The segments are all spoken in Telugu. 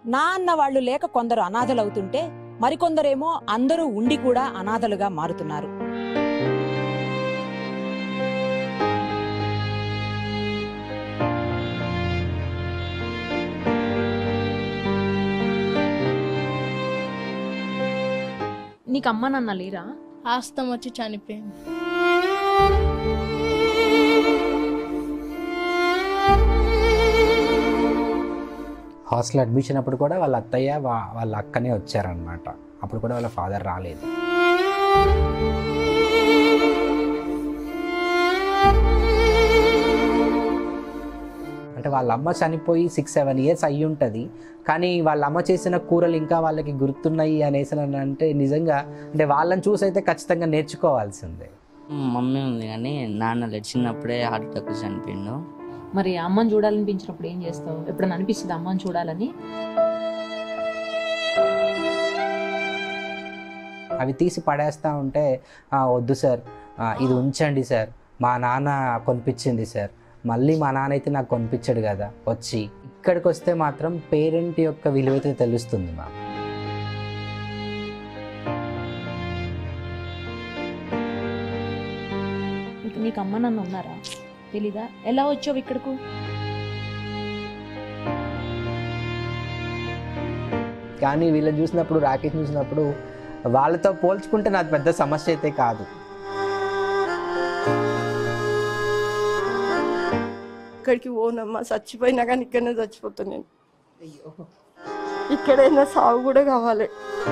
నా అన్న వాళ్ళు లేక కొందరు అనాథలవుతుంటే మరికొందరేమో అందరూ ఉండి కూడా అనాథలుగా మారుతున్నారు నీకు అమ్మ నాన్న లేరా ఆస్తం వచ్చి చనిపోయింది హాస్టల్ అడ్మిషన్ అప్పుడు కూడా వాళ్ళ అత్తయ్య వా- వాళ్ళ అక్కనే వచ్చారనమాట అప్పుడు కూడా వాళ్ళ ఫాదర్ రాలేదు అంటే వాళ్ళ అమ్మ చనిపోయి సిక్స్ సెవెన్ ఇయర్స్ అయ్యి ఉంటుంది కానీ వాళ్ళ అమ్మ చేసిన కూరలు ఇంకా వాళ్ళకి గుర్తున్నాయి అనేసి అని అంటే నిజంగా అంటే వాళ్ళని చూసి అయితే ఖచ్చితంగా నేర్చుకోవాల్సిందే మమ్మీ ఉంది కానీ నాన్న లేడు. చిన్నప్పుడే హార్ట్ అటాక్ వచ్చి చనిపోయిండు మరి అమ్మని చూడాలనిపించినప్పుడు ఏం చేస్తావు ఎప్పుడైనా అనిపిస్తుంది అమ్మని చూడాలని అవి తీసి పడేస్తూ ఉంటే "ఆ, వద్దు సార్ ఆ, ఇది ఉంచండి సార్ మా నాన్న కొనిపించింది సార్ మళ్ళీ మా నాన్న అయితే నాకు కొనిపించాడు కదా వచ్చి ఇక్కడికి వస్తే మాత్రం పేరెంట్ యొక్క విలువ అయితే తెలుస్తుంది మా నీకు- నీకు అమ్మ నాన్న ఉన్నారా తెలీదా ఎలా వచ్చావు ఇక్కడకు కానీ వీళ్ళని చూసినప్పుడు రాకేష్ చూసినప్పుడు వాళ్ళతో పోల్చుకుంటే నాకు పెద్ద సమస్య అయితే కాదు ఇక్కడికి పోనమ్మా చచ్చిపోయినా కానీ ఇక్కడనే చచ్చిపోతాను నేను ఇక్కడైనా సాగు కూడా కావాలి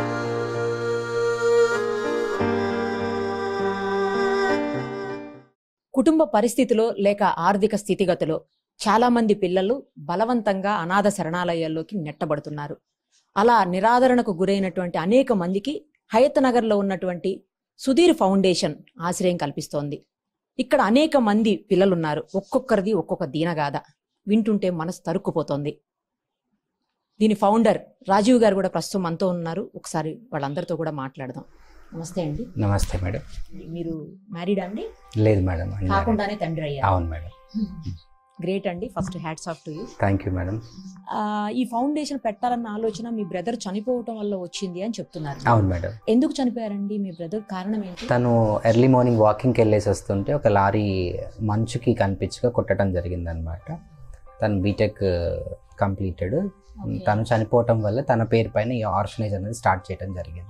కుటుంబ పరిస్థితిలో లేక ఆర్థిక స్థితిగతిలో చాలా మంది పిల్లలు బలవంతంగా అనాథ శరణాలయాల్లోకి నెట్టబడుతున్నారు అలా నిరాదరణకు గురైనటువంటి అనేక మందికి హయత్ నగర్లో ఉన్నటువంటి సుధీర్ ఫౌండేషన్ ఆశ్రయం కల్పిస్తోంది ఇక్కడ అనేక మంది పిల్లలున్నారు ఒక్కొక్కరిది ఒక్కొక్క దీనగాథ వింటుంటే మనసు తరుక్కుపోతోంది దీని ఫౌండర్ రాజీవ్ గారు కూడా ప్రస్తుతం మనతో ఉన్నారు ఒకసారి వాళ్ళందరితో కూడా మాట్లాడదాం నమస్తే అండి నమస్తే మేడం మీరు మ్యారీడ్ అండి లేదు మేడం కాకుండానే తండ్రి అయ్యారు అవును మేడం గ్రేట్ అండి first hats off to you thank you madam ఈ ఫౌండేషన్ పెట్టాలన్న ఆలోచన మీ బ్రదర్ చనిపోవటం వల్ల వచ్చింది అని చెప్తున్నారు అవును మేడం ఎందుకు చనిపోయారండి మీ బ్రదర్ కారణం ఏంటి తను ఎర్లీ మార్నింగ్ వాకింగ్కి వెళ్ళేసి వస్తుంటే ఒక లారీ మంచుకి కనిపించగా కొట్టడం జరిగిందనమాట తను బీటెక్ కంప్లీటెడ్ Okay. తను చనిపోవటం వల్ల తన పేరు పైన ఈ ఆర్ఫనేజ్ అనేది స్టార్ట్ చేయడం జరిగింది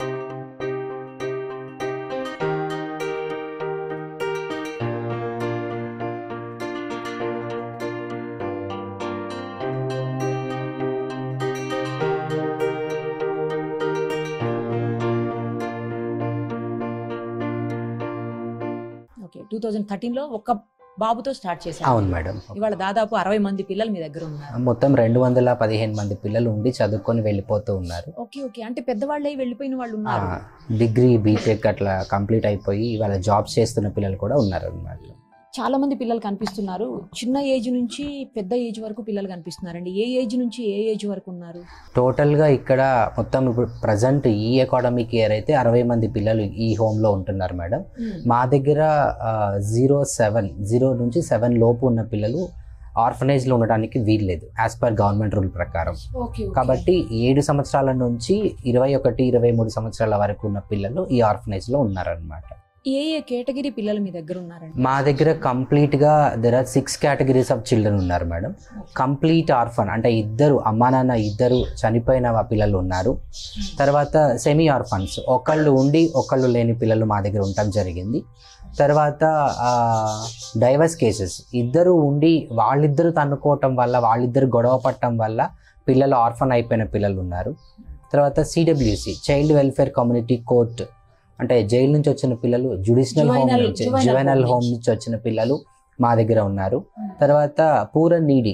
ఓకే టూ థౌజండ్ థర్టీన్ లో ఒక బాబుతో స్టార్ట్ చేశారు అవును మేడం ఇవాళ దాదాపు అరవై మంది పిల్లలు మీ దగ్గర ఉన్నారు మొత్తం రెండు వందల పదిహేను మంది పిల్లలు ఉండి చదువుకొని వెళ్ళిపోతూ ఉన్నారు ఓకే ఓకే అంటే పెద్దవాళ్ళై వెళ్ళిపోయిన వాళ్ళు ఉన్నారు డిగ్రీ బీటెక్ అట్లా కంప్లీట్ అయిపోయి ఇవాళ జాబ్స్ చేస్తున్న పిల్లలు కూడా ఉన్నారు అనమాట చాలా మంది పిల్లలు కనిపిస్తున్నారు చిన్న ఏజ్ నుంచి పెద్ద ఏజ్ వరకు పిల్లలు కనిపిస్తున్నారండి ఏ ఏజ్ నుంచి ఏ ఏజ్ వరకు ఉన్నారు టోటల్గా ఇక్కడ మొత్తం ఇప్పుడు ప్రజెంట్ ఈ అకాడమిక్ ఇయర్ అయితే అరవై మంది పిల్లలు ఈ హోమ్లో ఉంటున్నారు మేడం మా దగ్గర జీరో సెవెన్ జీరో నుంచి సెవెన్ లోపు ఉన్న పిల్లలు ఆర్ఫనేజ్లో ఉండడానికి వీల్లేదు యాజ్ పర్ గవర్నమెంట్ రూల్ ప్రకారం ఓకే కాబట్టి ఏడు సంవత్సరాల నుంచి ఇరవై ఒకటి ఇరవై మూడు సంవత్సరాల వరకు ఉన్న పిల్లలు ఈ ఆర్ఫనేజ్లో ఉన్నారనమాట ఏ ఏ కేటగిరీ పిల్లలు మీ దగ్గర ఉన్నారండి మా దగ్గర కంప్లీట్గా there are six categories of children ఉన్నారు మేడం కంప్లీట్ ఆర్ఫన్ అంటే ఇద్దరు అమ్మా నాన్న ఇద్దరు చనిపోయిన వా- పిల్లలు ఉన్నారు తర్వాత సెమీ ఆర్ఫన్స్ ఒకళ్ళు ఉండి ఒకళ్ళు లేని పిల్లలు మా దగ్గర ఉండటం జరిగింది తర్వాత డైవర్స్ కేసెస్ ఇద్దరు ఉండి వాళ్ళిద్దరు తన్నుకోవటం వల్ల వాళ్ళిద్దరు గొడవ పడటం వల్ల పిల్లలు ఆర్ఫన్ అయిపోయిన పిల్లలు ఉన్నారు తర్వాత CWC child welfare community court అంటే జైలు నుంచి వచ్చిన పిల్లలు జుడిషనల్ హోమ్ Juvenile- నుంచి juvenile జువెనల్ home హోమ్ నుంచి. నుంచి వచ్చిన పిల్లలు మా దగ్గర ఉన్నారు తర్వాత poor needy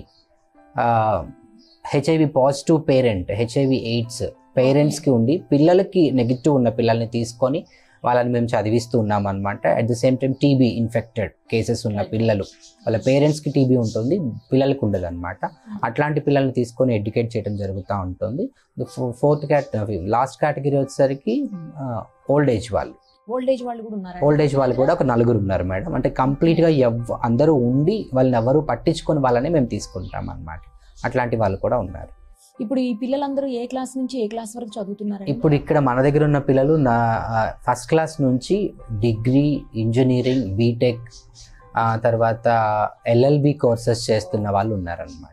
HIV positive parent HIV AIDS పేరెంట్స్కి ఉండి పిల్లలకి నెగిటివ్ ఉన్న పిల్లల్ని తీసుకొని వాళ్ళని మేము చదివిస్తూ ఉన్నాం అనమాట at the same time TB infected cases ఉన్న పిల్లలు వాళ్ళ పేరెంట్స్కి టీబీ ఉంటుంది పిల్లలకు ఉండదు అనమాట అట్లాంటి పిల్లల్ని తీసుకొని ఎడ్యుకేట్ చేయడం జరుగుతూ ఉంటుంది ఫోర్త్ క్యాట్ లాస్ట్ కేటగిరీ వచ్చేసరికి ఓల్డ్ ఏజ్ వాళ్ళు ఓల్డ్ ఏజ్ వాళ్ళు కూడా ఉన్నారా ఓల్డ్ ఏజ్ వాళ్ళు కూడా ఒక నలుగురు ఉన్నారు మేడం అంటే కంప్లీట్గా ఎవ్ అందరూ ఉండి వాళ్ళని ఎవరు పట్టించుకొని వాళ్ళని మేము తీసుకుంటాం అన్నమాట అట్లాంటి వాళ్ళు కూడా ఉన్నారు ఇప్పుడు ఈ పిల్లలందరూ ఏ క్లాస్ నుంచి ఏ క్లాస్ వరకు చదువుతున్నారు ఇప్పుడు ఇక్కడ మన దగ్గర ఉన్న పిల్లలు నా ఫస్ట్ క్లాస్ నుంచి డిగ్రీ ఇంజనీరింగ్ బీటెక్ తర్వాత ఎల్ఎల్బి కోర్సెస్ చేస్తున్న వాళ్ళు ఉన్నారనమాట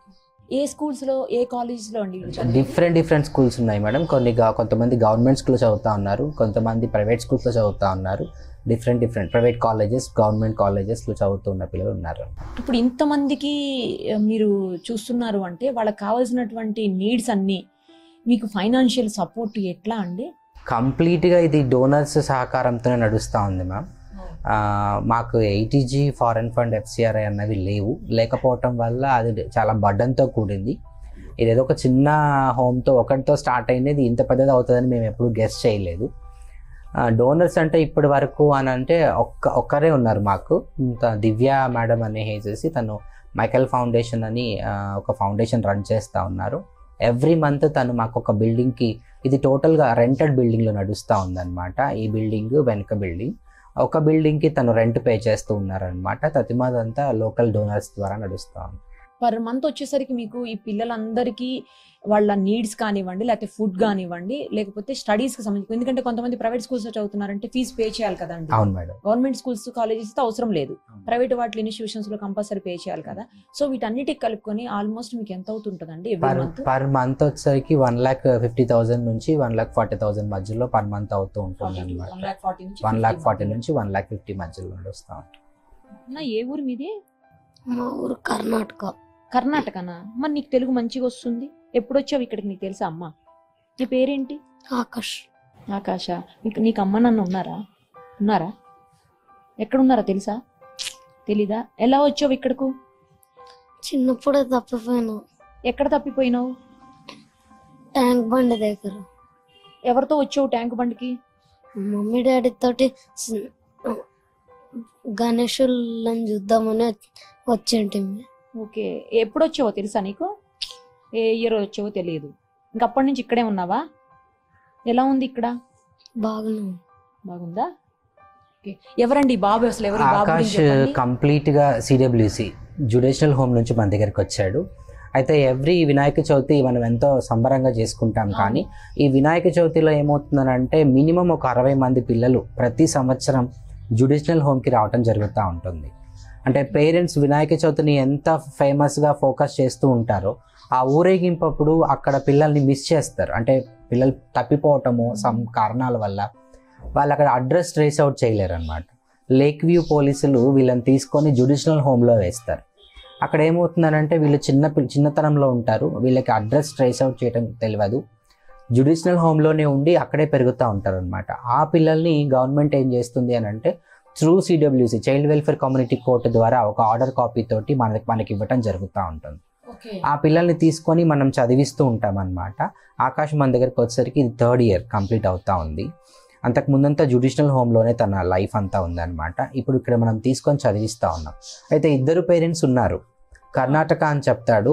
ఏ స్కూల్స్ లో ఏ కాలేజ్ లో అండి వీళ్ళు చదివేది? డిఫరెంట్ డిఫరెంట్ స్కూల్స్ ఉన్నాయి మేడం కొన్ని గా- కొంతమంది గవర్నమెంట్ స్కూల్లో చదువుతా ఉన్నారు కొంతమంది ప్రైవేట్ స్కూల్స్లో చదువుతా ఉన్నారు different different private colleges government కాలేజెస్లో చదువుతున్న పిల్లలు ఉన్నారు ఇప్పుడు ఇంతమందికి ఆ, మీరు చూస్తున్నారు అంటే వాళ్ళకి కావాల్సినటువంటి నీడ్స్ అన్ని మీకు ఫైనాన్షియల్ సపోర్ట్ ఎట్లా అండి కంప్లీట్గా ఇది డోనర్స్ సహకారంతోనే నడుస్తూ ఉంది మ్యామ్ ఆ, మాకు ఎయిటీజీ ఫారెన్ ఫండ్ ఎఫ్సిఆర్ఐ అన్నవి లేవు లేకపోవటం వల్ల అది చాలా బడ్డంతో కూడింది ఇదేదో ఒక చిన్న హోమ్తో ఒకటితో స్టార్ట్ అయినది ఇంత పెద్దది అవుతుందని మేము ఎప్పుడు గెస్ట్ చేయలేదు డోనర్స్ అంటే ఇప్పటి వరకు అని అంటే ఒక్క ఒక్కరే ఉన్నారు మాకు ఇంత దివ్య మేడం అని చేసి తను మైకల్ ఫౌండేషన్ అని ఆ, ఒక ఫౌండేషన్ రన్ చేస్తూ ఉన్నారు ఎవ్రీ మంత్ తను మాకు ఒక బిల్డింగ్కి ఇది టోటల్గా రెంటెడ్ బిల్డింగ్లో నడుస్తూ ఉందన్నమాట ఈ బిల్డింగ్ వెనుక బిల్డింగ్ ఒక బిల్డింగ్కి తను రెంట్ పే చేస్తూ ఉన్నారనమాట తతిమాదంతా లోకల్ డోనర్స్ ద్వారా నడుస్తూ ఉంది పర్ మంత్ వచ్చేసరికి మీకు ఈ పిల్లలందరికీ వాళ్ళ నీడ్స్ కానివ్వండి లేకపోతే ఫుడ్ కానివ్వండి లేకపోతే స్టడీస్ కి సంబంధించి ఎందుకంటే కొంతమంది ప్రైవేట్ స్కూల్స్ లో చదువుతున్నారంటే ఫీజు పే చేయాలి కదండి అవును మేడం గవర్నమెంట్ స్కూల్స్ కాలేజెస్ తో అవసరం లేదు ప్రైవేట్ వాటి ఇన్స్టిట్యూషన్స్ లో కంపల్సరీ పే చేయాలి కదా సో వీటన్నిటికి కలుపుకొని ఆల్మోస్ట్ మీకు ఎంత అవుతుంటదండి every per month per month వచ్చేసరికి వన్ ల్యాక్ ఫిఫ్టీ థౌసండ్ నుంచి వన్ ల్యాక్ ఫార్టీ థౌసండ్ మధ్యలో పర్ మంత్ అవుతూ ఉంటుంది అనమాట వన్ ల్యాక్ ఫార్టీ నుంచి వన్ ల్యాక్ ఫిఫ్టీ మధ్యలో నడుస్తూ ఉంటుంది ఏ ఊరు మీది మా ఊరు కర్ణాటక కర్ణాటకనా మరి నీకు తెలుగు మంచిగా వస్తుంది ఎప్పుడు వచ్చావు ఇక్కడికి నీకు తెలుసా అమ్మ నీ పేరేంటి ఆకాష్ ఆకాశ నీకు నీకు అమ్మ నాన్న ఉన్నారా ఉన్నారా ఎక్కడున్నారా తెలుసా తెలీదా ఎలా వచ్చావు ఇక్కడకు చిన్నప్పుడే తప్పిపోయాను ఎక్కడ తప్పిపోయినావు ట్యాంక్ బండి దగ్గర ఎవరితో వచ్చావు ట్యాంక్ బండికి మమ్మీ డాడీ తోటి స్- గణేషులను చూద్దామని వచ్చేంటి ఓకే ఎప్పుడు వచ్చావో తెలుసా నీకు ఏ ఇయర్ వచ్చావో తెలియదు ఇంకప్పటి నుంచి ఇక్కడే ఉన్నావా ఎలా ఉంది ఇక్కడ బాగానే ఉంది. బాగుందా ఓకే ఎవరండి ఈ బాబు అసలు ఎవరు ఈ బాబు ఆకాష్ గురించి చెప్పండి. కంప్లీట్గా సిడబ్ల్యూసి జుడిషియల్ హోమ్ నుంచి మన దగ్గరికి వచ్చాడు అయితే ఎవ్రీ వినాయక చవితి మనం ఎంతో సంబరంగా చేసుకుంటాం కానీ ఈ వినాయక చవితిలో ఏమవుతుందనంటే మినిమం ఒక అరవై మంది పిల్లలు ప్రతి సంవత్సరం జుడిషియల్ హోమ్కి రావటం జరుగుతూ ఉంటుంది అంటే పేరెంట్స్ వినాయక చవితిని ఎంత ఫేమస్గా ఫోకస్ చేస్తూ ఉంటారో ఆ ఊరేగింపప్పుడు అక్కడ పిల్లల్ని మిస్ చేస్తారు అంటే పిల్లలు తప్పిపోవటము సమ్ కారణాల వల్ల వాళ్ళు అక్కడ అడ్రస్ ట్రేస్ అవుట్ చేయలేరు అనమాట లేక్ వ్యూ పోలీసులు వీళ్ళని తీసుకొని జుడిషియల్ హోమ్లో వేస్తారు అక్కడ ఏమవుతుందనంటే వీళ్ళు చిన్న పిల్ల- చిన్నతనంలో ఉంటారు వీళ్ళకి అడ్రస్ ట్రేస్ అవుట్ చేయడం తెలియదు జుడిషియల్ హోమ్లోనే ఉండి అక్కడే పెరుగుతూ ఉంటారు అనమాట ఆ పిల్లల్ని గవర్నమెంట్ ఏం చేస్తుంది అని అంటే through CWC child welfare community court ద్వారా ఒక ఆర్డర్ కాపీ తోటి మనకి మనకి ఇవ్వటం జరుగుతూ ఉంటుంది ఓకే. ఆ పిల్లల్ని తీసుకొని మనం చదివిస్తూ ఉంటాం అనమాట ఆకాశ్ మన దగ్గరికి వచ్చేసరికి ఇది థర్డ్ ఇయర్ కంప్లీట్ అవుతా ఉంది అంతకు ముందంతా జుడిషియల్ హోమ్లోనే తన లైఫ్ అంతా ఉందన్నమాట ఇప్పుడు ఇక్కడ మనం తీసుకొని చదివిస్తూ ఉన్నాం అయితే ఇద్దరు పేరెంట్స్ ఉన్నారు కర్ణాటక అని చెప్తాడు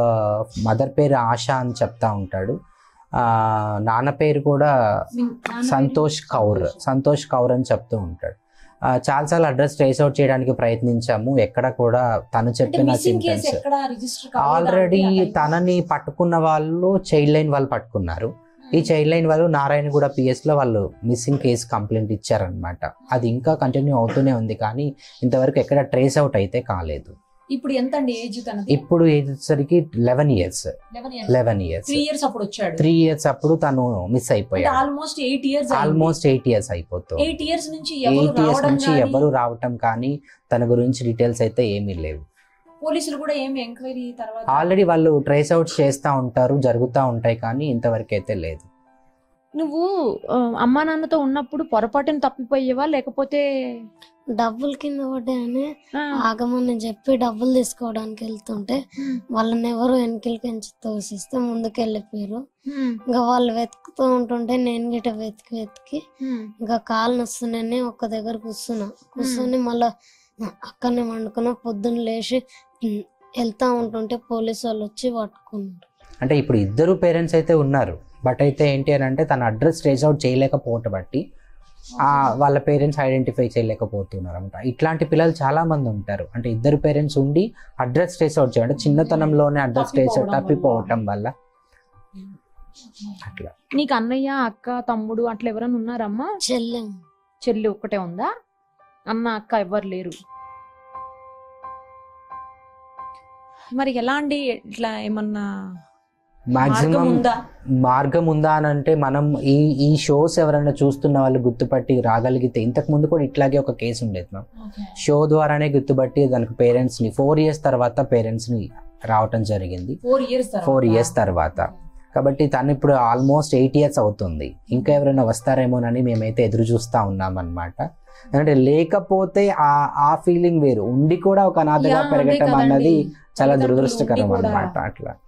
మదర్ పేరు ఆశ అని చెప్తా ఉంటాడు ఆ, నాన్న పేరు కూడా మీ నాన్న సంతోష్ పేరు? కౌర్ సంతోష్ కౌర్ అని చెప్తూ ఉంటాడు ఆ, చాలాసార్లు అడ్రస్ ట్రేస్ అవుట్ చేయడానికి ప్రయత్నించాము ఎక్కడ కూడా తను అంటే చెప్పిన missing case సింటమ్స్ ఎక్కడ register కాలేదా ఆల్రెడీ అంటే ఆ time- తనని పట్టుకున్న వాళ్ళు చైల్డ్ లైన్ వాళ్ళు పట్టుకున్నారు ఈ చైల్డ్ లైన్ వాళ్ళు నారాయణగూడ పిఎస్ లో వాళ్ళు మిస్సింగ్ కేసు కంప్లైంట్ ఇచ్చారనమాట అది ఇంకా కంటిన్యూ అవుతూనే ఉంది కానీ ఇంతవరకు ఎక్కడ ట్రేస్ అవుట్ అయితే కాలేదు ఇప్పుడు ఎంత అండి ఏజ్ తనది ఇప్పుడు ఏజ్ వచ్చేసరికి eleven years eleven years eleven years three years అప్పుడు వచ్చాడు త్రీ ఇయర్స్ అప్పుడు తను మిస్ అంటే అయిపోయాడు almost eight years almost eight years అయిపోతుంది ఎయిట్ ఇయర్స్ నుంచి ఎవరు ఎయిట్ ఇయర్స్ రావడం నుంచి కానీ, ఎవరు రావటం కానీ తన గురించి డీటెయిల్స్ అయితే ఏమీ లేవు పోలీసులు కూడా ఏమి ఎంక్వైరీ తర్వాత ఆల్రెడీ వాళ్ళు ట్రేస్ అవుట్ చేస్తూ ఉంటారు జరుగుతూ ఉంటాయి కానీ ఇంతవరకు అయితే లేదు నువ్వు ఆ, అమ్మా నాన్నతో ఉన్నప్పుడు పొరపాటున తప్పిపోయేవా లేకపోతే డబ్బులు కింద పడ్డాయని ఆ, ఆగమని చెప్పి డబ్బులు తీసుకోవడానికి వెళ్తుంటే ఉమ్, వాళ్ళని ఎవరు వెనకలికించి తోసిస్తే ముందుకు వెళ్ళిపోయారు ఉమ్, ఇంకా వాళ్ళు వెతుకుతూ ఉంటుంటే నేను గిట వెతికి వెతికి ఉమ్. ఇంకా కాళ్ళు నొస్తున్నాయని ఒక దగ్గర కూర్చున్నా కూర్చొని మళ్ళా అక్కడనే వండుకున్నా పొద్దున్న లేచి ఉమ్, వెళ్తా ఉంటుంటే పోలీసు వాళ్ళు వచ్చి పట్టుకున్నారు అంటే ఇప్పుడు ఇద్దరు పేరెంట్స్ అయితే ఉన్నారు బట్ అయితే ఏంటి అని అంటే తన అడ్రస్ ట్రేస్ అవుట్ చేయలేకపోవటం బట్టి ఆ వాళ్ళ పేరెంట్స్ ఐడెంటిఫై చేయలేకపోతున్నారు అనమాట ఇట్లాంటి పిల్లలు చాలా మంది ఉంటారు అంటే ఇద్దరు పేరెంట్స్ ఉండి అడ్రస్ ట్రేస్ అవుట్ చేయాలి అంటే చిన్నతనంలోనే అడ్రస్ ట్రేస్ తప్పిపోవడం తప్పిపోవటం వల్ల అట్లా నీకు అన్నయ్య అక్క తమ్ముడు అట్లా ఎవరైనా ఉన్నారమ్మా చెల్లెం చెల్లి ఒక్కటే ఉందా అన్న అక్క ఎవ్వరు లేరు మరి ఎలాంటి ఇట్లా ఏమన్నా మార్గం మాక్సిమం ఉందా మార్గం ఉందా అని అంటే మనం ఈ ఈ షోస్ ఎవరైనా చూస్తున్న వాళ్ళు గుర్తుపట్టి రాగలిగితే ఇంతకు ముందు కూడా ఇట్లాగే ఒక కేసు ఉండేది మ్యామ్ షో ద్వారానే గుర్తుపట్టి దానికి పేరెంట్స్ ని ఫోర్ ఇయర్స్ తర్వాత పేరెంట్స్ ని రావటం జరిగింది ఫోర్ ఇయర్స్ ఫోర్ ఇయర్స్ తర్వాత కాబట్టి తను ఇప్పుడు ఆల్మోస్ట్ ఎయిట్ ఇయర్స్ అవుతుంది ఇంకా ఎవరైనా వస్తారేమోనని మేమైతే ఎదురు చూస్తా ఉన్నాం అనమాట అంటే లేకపోతే ఆ ఆ ఫీలింగ్ వేరు ఉండి కూడా ఒక అనాథగా యా, అదే పెరగటం కదండి. అన్నది చాలా తల్లిదండ్రులు దురదృష్టకరం ఉండి కూడా- అన్నమాట అట్లా